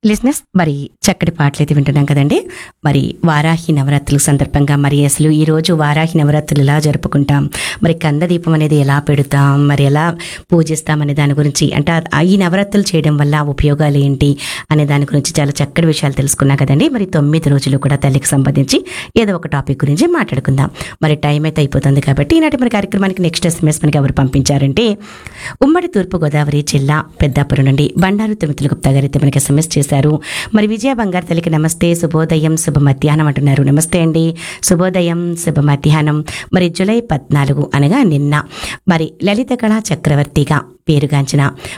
లిజినెస్ మరి చక్కటి పాటలు అయితే వింటున్నాం కదండి మరి వారాహి నవరాత్రుల సందర్భంగా మరి అసలు ఈ రోజు వారాహి నవరాత్రులు ఎలా జరుపుకుంటాం మరి కంద దీపం అనేది ఎలా పెడతాం మరి ఎలా పూజిస్తాం అనే దాని గురించి అంటే ఆ- ఈ నవరాత్రులు చేయడం వల్ల ఉపయోగాలు ఏంటి అనే దాని గురించి చాలా చక్కటి విషయాలు తెలుసుకున్నాం కదండి మరి తొమ్మిది రోజులు కూడా తల్లికి సంబంధించి ఏదో ఒక టాపిక్ గురించి మాట్లాడుకుందాం మరి టైం అయితే అయిపోతుంది కాబట్టి ఈనాటి మన కార్యక్రమానికి నెక్స్ట్ ఎస్ఎంఎస్ మనకి ఎవరు పంపించారంటే ఉమ్మడి తూర్పుగోదావరి జిల్లా పెద్దాపురం నుండి బండారు తిరుమతుల గుప్తా గారు అయితే మనకి ఎస్ఎంఎస్ చేశారు మరి విజయ బంగారు తల్లికి నమస్తే శుభోదయం శుభ మధ్యాహ్నం అంటున్నారు నమస్తే అండి శుభోదయం శుభ మధ్యాహ్నం మరి జూలై పద్నాలుగు అనగా నిన్న మరి లలిత కళా చక్రవర్తిగా పేరుగాంచిన